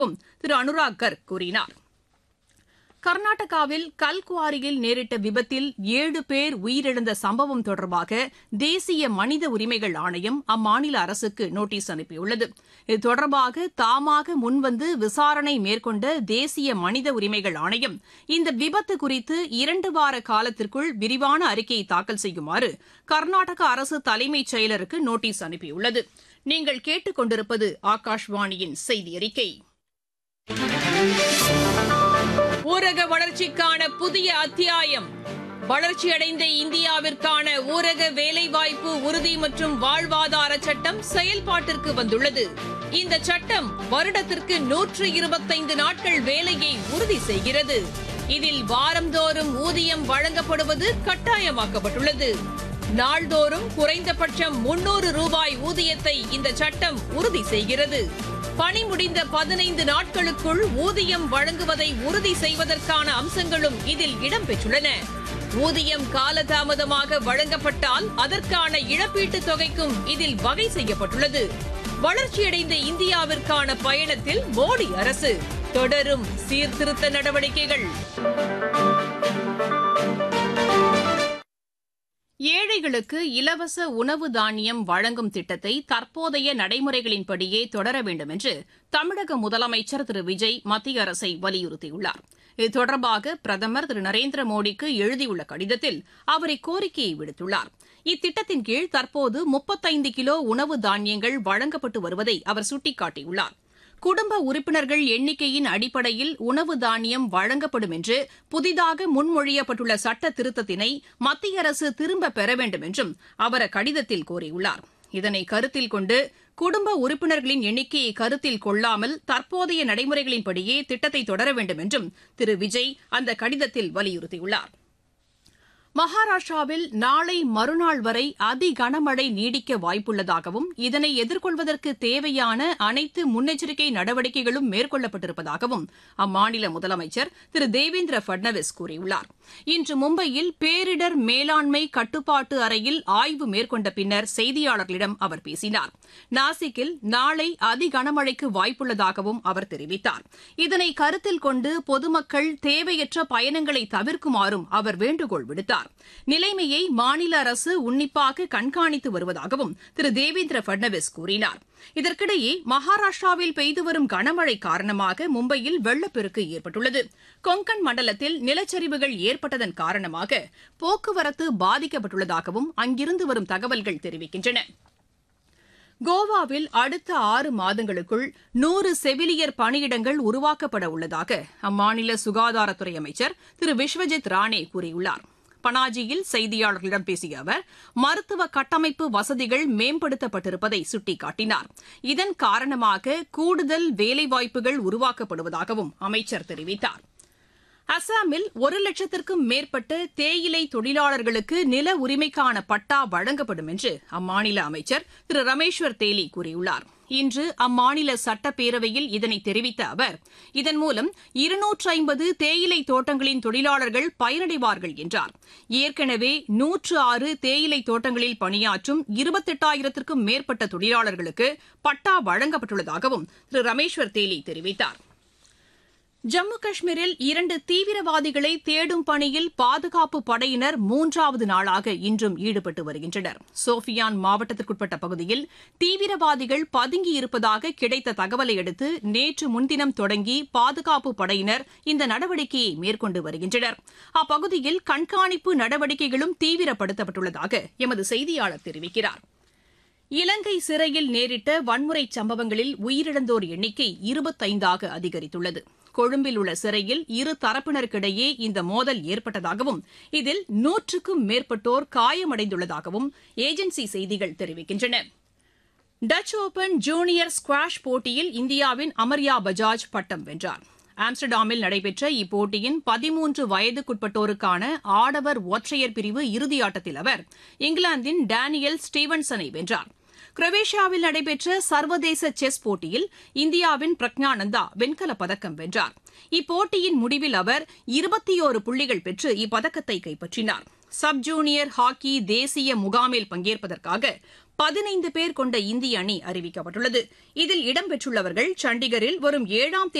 திரு அனுராக் கர்க் கூறினார் கர்நாடகாவில் கல்குவாரியில் நேரிட்ட விபத்தில் ஏழு பேர் உயிரிழந்த சம்பவம் தொடர்பாக தேசிய மனித உரிமைகள் ஆணையம் அம்மாநில அரசுக்கு நோட்டீஸ் அனுப்பியுள்ளது இது தொடர்பாக தாமாக முன்வந்து விசாரணை மேற்கொண்ட தேசிய மனித உரிமைகள் ஆணையம் இந்த விபத்து குறித்து இரண்டு வார காலத்திற்குள் விரிவான அறிக்கையை தாக்கல் செய்யுமாறு கர்நாடக அரசு தலைமைச் செயலருக்கு நோட்டீஸ் அனுப்பியுள்ளது நீங்கள் கேட்டுக் கொண்டிருப்பது ஆகாஷ்வாணியின் செய்தி அறிக்கை ஊரக வளர்ச்சிக்கான புதிய அத்தியாயம் வளர்ச்சியடைந்த இந்தியாவிற்கான ஊரக வேலைவாய்ப்பு உறுதி மற்றும் வாழ்வாதார சட்டம் செயல்பாட்டிற்கு வந்துள்ளது இந்த சட்டம் வருடத்திற்கு நூற்று இருபத்தைந்து நாட்கள் வேலையை உறுதி செய்கிறது இதில் வாரந்தோறும் ஊதியம் வழங்கப்படுவது கட்டாயமாக்கப்பட்டுள்ளது நாள்தோறும் குறைந்தபட்சம் முன்னூறு ரூபாய் ஊதியத்தை இந்த சட்டம் உறுதி செய்கிறது பணி முடிந்த பதினைந்து நாட்களுக்குள் ஊதியம் வழங்குவதை உறுதி செய்வதற்கான அம்சங்களும் இதில் இடம்பெற்றுள்ளன ஊதியம் காலதாமதமாக வழங்கப்பட்டால் அதற்கான இழப்பீட்டுத் தொகைக்கும் இதில் வகை செய்யப்பட்டுள்ளது வளர்ச்சியடைந்த இந்தியாவிற்கான பயணத்தில் மோடி அரசு தொடரும் சீர்திருத்த நடவடிக்கைகள் ஏழைகளுக்கு இலவச உணவு தானியம் வழங்கும் திட்டத்தை தற்போதைய நடைமுறைகளின்படியே தொடர வேண்டும் என்று தமிழக முதலமைச்சர் திரு விஜய் மத்திய அரசை வலியுறுத்தியுள்ளார் இது தொடர்பாக பிரதமர் திரு நரேந்திர மோடிக்கு எழுதியுள்ள கடிதத்தில் அவர் இக்கோரிக்கையை விடுத்துள்ளார் இத்திட்டத்தின் கீழ் தற்போது முப்பத்தைந்து கிலோ உணவு தானியங்கள் வழங்கப்பட்டு வருவதை அவர் சுட்டிக்காட்டியுள்ளார் குடும்ப உறுப்பினர்கள் எண்ணிக்கையின் அடிப்படையில் உணவு தானியம் வழங்கப்படும் என்று புதிதாக முன்மொழியப்பட்டுள்ள சட்ட திருத்தத்தினை மத்திய அரசு திரும்பப் பெற வேண்டும் என்றும் அவர் அக்கடிதத்தில் கோரியுள்ளார் இதனை கருத்தில் கொண்டு குடும்ப உறுப்பினர்களின் எண்ணிக்கையை கருத்தில் கொள்ளாமல் தற்போதைய நடைமுறைகளின்படியே திட்டத்தை தொடர வேண்டும் என்றும் திரு விஜய் அந்த கடிதத்தில் வலியுறுத்தியுள்ளார் மகாராஷ்டிராவில் நாளை மறுநாள் வரை அதி கனமழை நீடிக்க வாய்ப்புள்ளதாகவும் இதனை எதிர்கொள்வதற்கு தேவையான அனைத்து முன்னெச்சரிக்கை நடவடிக்கைகளும் மேற்கொள்ளப்பட்டிருப்பதாகவும் அம்மாநில முதலமைச்சர் திரு தேவேந்திர பட்னவிஸ் கூறியுள்ளார் இன்று மும்பையில் பேரிடர் மேலாண்மை கட்டுப்பாட்டு அறையில் ஆய்வு மேற்கொண்ட பின்னர் செய்தியாளர்களிடம் அவர் பேசினார் நாசிக்கில் நாளை அதி கனமழைக்கு வாய்ப்புள்ளதாகவும் அவர் தெரிவித்தார் இதனை கருத்தில் கொண்டு பொதுமக்கள் தேவையற்ற பயணங்களை தவிர்க்குமாறும் அவர் வேண்டுகோள் விடுத்தார் நிலைமையை மாநில அரசு உன்னிப்பாக கண்காணித்து வருவதாகவும் திரு தேவேந்திர பட்னவிஸ் கூறினார் இதற்கிடையே மகாராஷ்டிராவில் பெய்து வரும் கனமழை காரணமாக மும்பையில் வெள்ளப்பெருக்கு ஏற்பட்டுள்ளது கொங்கன் மண்டலத்தில் நிலச்சரிவுகள் ஏற்பட்டதன் காரணமாக போக்குவரத்து பாதிக்கப்பட்டுள்ளதாகவும் அங்கிருந்து வரும் தகவல்கள் தெரிவிக்கின்றன கோவாவில் அடுத்த ஆறு மாதங்களுக்குள் நூறு செவிலியர் பணியிடங்கள் உருவாக்கப்பட உள்ளதாக அம்மாநில சுகாதாரத்துறை அமைச்சர் திரு விஸ்வஜித் ராணே கூறியுள்ளார் பனாஜியில் செய்தியாளர்களிடம் பேசிய அவர் மருத்துவ கட்டமைப்பு வசதிகள் மேம்படுத்தப்பட்டிருப்பதை சுட்டிக்காட்டினார் இதன் காரணமாக கூடுதல் வேலைவாய்ப்புகள் உருவாக்கப்படுவதாகவும் அமைச்சர் தெரிவித்தார் அசாமில் ஒரு லட்சத்திற்கும் மேற்பட்ட தேயிலை தொழிலாளர்களுக்கு நில உரிமைக்கான பட்டா வழங்கப்படும் என்று அம்மாநில அமைச்சர் திரு ரமேஸ்வர் தேலி கூறியுள்ளார் இன்று அம்மாநில சட்டப்பேரவையில் இதனை தெரிவித்த அவர் இதன் மூலம் இருநூற்று ஐம்பது தேயிலை தோட்டங்களின் தொழிலாளர்கள் பயனடைவார்கள் என்றார் ஏற்கனவே நூற்று ஆறு தேயிலை தோட்டங்களில் பணியாற்றும் இருபத்தெட்டாயிரத்திற்கும் மேற்பட்ட தொழிலாளர்களுக்கு பட்டா வழங்கப்பட்டுள்ளதாகவும் திரு ரமேஸ்வர் தேலி தெரிவித்தார் ஜம்மு காஷ்மீரில் இரண்டு தீவிரவாதிகளை தேடும் பணியில் பாதுகாப்பு படையினர் மூன்றாவது நாளாக இன்றும் ஈடுபட்டு வருகின்றனர் சோஃபியான் மாவட்டத்திற்குட்பட்ட பகுதியில் தீவிரவாதிகள் பதுங்கியிருப்பதாக கிடைத்த தகவலை அடுத்து நேற்று முன்தினம் தொடங்கி பாதுகாப்பு படையினர் இந்த நடவடிக்கையை மேற்கொண்டு வருகின்றனர் அப்பகுதியில் கண்காணிப்பு நடவடிக்கைகளும் தீவிரப்படுத்தப்பட்டுள்ளதாக எமது செய்தியாளர் தெரிவிக்கிறார் இலங்கை சிறையில் நேரிட்ட வன்முறை சம்பவங்களில் உயிரிழந்தோர் எண்ணிக்கை இருபத்தைந்தாக அதிகரித்துள்ளது கொழும்பில் உள்ள சிறையில் இரு தரப்பினருக்கிடையே இந்த மோதல் ஏற்பட்டதாகவும் இதில் நூற்றுக்கும் மேற்பட்டோர் காயமடைந்துள்ளதாகவும் ஏஜென்சி செய்திகள் தெரிவிக்கின்றன டச் ஓபன் ஜூனியர் ஸ்குவாஷ் போட்டியில் இந்தியாவின் அமர்யா பஜாஜ் பட்டம் வென்றார் ஆம்ஸ்டர்டாமில் நடைபெற்ற இப்போட்டியின் பதிமூன்று வயதுக்குட்பட்டோருக்கான ஆடவர் ஒற்றையர் பிரிவு இறுதியாட்டத்தில் அவர் இங்கிலாந்தின் டேனியல் ஸ்டீவன்சனை வென்றார் குரோவேஷியாவில் நடைபெற்ற சர்வதேச செஸ் போட்டியில் இந்தியாவின் பிரக்ஞானந்தா வெண்கலப் பதக்கம் வென்றார் இப்போட்டியின் முடிவில் அவர் இருபத்தியோரு புள்ளிகள் பெற்று இப்பதக்கத்தை கைப்பற்றினார் சப் ஜூனியர் ஹாக்கி தேசிய முகாமில் பங்கேற்பதற்காக பதினைந்து பேர் கொண்ட இந்திய அணி அறிவிக்கப்பட்டுள்ளது இதில் இடம்பெற்றுள்ளவர்கள் சண்டிகரில் வரும் ஏழாம் தேதி